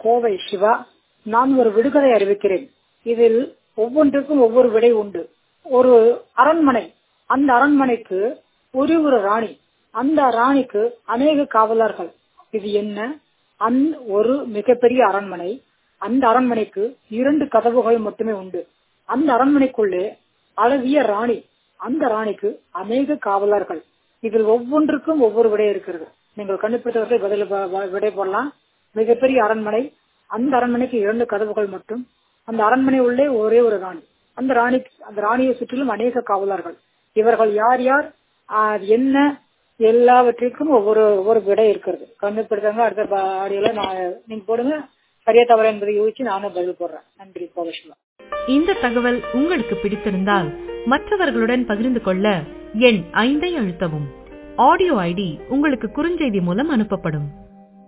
கோவை சிவா நான் ஒரு விடுகதை அறிவிக்கிறேன் இதில் ஒவ்வொன்றுக்கும் ஒவ்வொரு விடை உண்டு ஒரு அரண்மனை அந்த அரண்மனைக்கு ஒரு ஒரு ராணி அந்த ராணிக்கு அநேக காவலர்கள் இது என்ன அந் ஒரு மிகப்பெரிய அரண்மனை அந்த அரண்மனைக்கு இரண்டு கதவுகள் மட்டுமே உண்டு அந்த அரண்மனைக்குள்ளே அழகிய ராணி அந்த ராணிக்கு அநேக காவலர்கள் இதில் ஒவ்வொன்றுக்கும் ஒவ்வொரு விடை இருக்கிறது நீங்கள் கண்டுபிடித்தவர்கள் பதில் ப- ப- விடை போடலாம் மிகப்பெரிய அரண்மனை அந்த அரண்மனைக்கு இரண்டு கதவுகள் மட்டும் அந்த அரண்மனை உள்ளே ஒரே ஒரு ராணி அந்த ராணி அந்த ராணியை சுற்றிலும் அநேக காவலர்கள் இவர்கள் யார் யார் ஆஹ், அது என்ன எல்லாவற்றிற்கும் ஒவ்வொரு ஒவ்வொரு விடை இருக்கிறது கண்டுபிடித்தவங்க அடுத்த ப- ஆடியோல நான் நீங்க போடுங்க சரியா தவறு என்பதை யோசிச்சு நானும் பதில் போடுறேன் நன்றி கோவிஷ்மா இந்த தகவல் உங்களுக்கு பிடித்திருந்தால் மற்றவர்களுடன் பகிர்ந்து கொள்ள எண் ஐந்தை அழுத்தவும் ஆடியோ ஐடி உங்களுக்கு குறுஞ்செய்தி மூலம் அனுப்பப்படும்